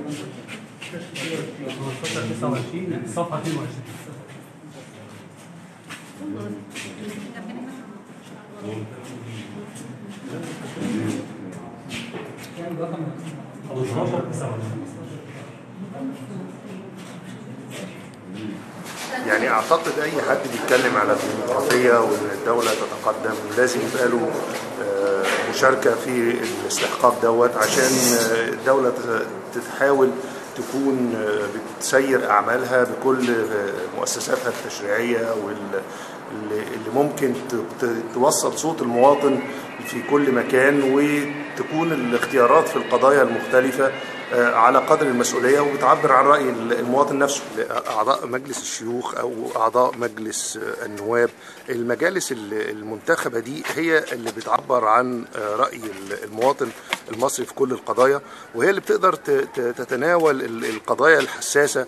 29 صفحه 22 15 29 يعني اعتقد اي حد بيتكلم على الديمقراطيه وان الدوله تتقدم لازم يبقى له آه، مشاركه في الاستحقاق دوت عشان آه، الدوله تت- تحاول تكون آه، بتسير اعمالها بكل آه، مؤسساتها التشريعيه وال اللي اللي ممكن ت- ت- توصل صوت المواطن في كل مكان وتكون الاختيارات في القضايا المختلفة آه، على قدر المسؤولية وبتعبر عن رأي المواطن نفسه أعضاء مجلس الشيوخ أو أعضاء مجلس آه، النواب المجالس ال- المنتخبة دي هي اللي بتعبر عن آه، رأي المواطن المصري في كل القضايا وهي اللي بتقدر ت- ت- تتناول ال- القضايا الحساسة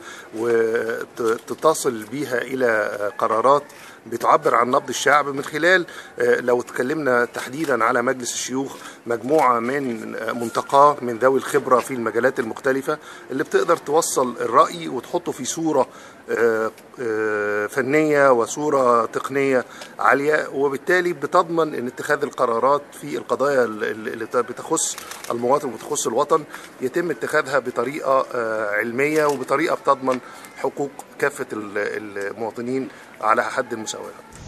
وتصل بيها إلى آه، قرارات بتعبر عن نبض الشعب من خلال آه، لو اتكلمنا تحديدا على مجلس الشيوخ مجموعة من آه، منتقاه من ذوي الخبرة في المجالات المختلفة اللي بتقدر توصل الرأي وتحطه في صورة آه، آه، فنية وصورة تقنية عالية وبالتالي بتضمن ان اتخاذ القرارات في القضايا اللي اللي بتخص المواطن وبتخص الوطن يتم اتخاذها بطريقة آه، علمية وبطريقة بتضمن حقوق كافة ال- المواطنين على حد المساواة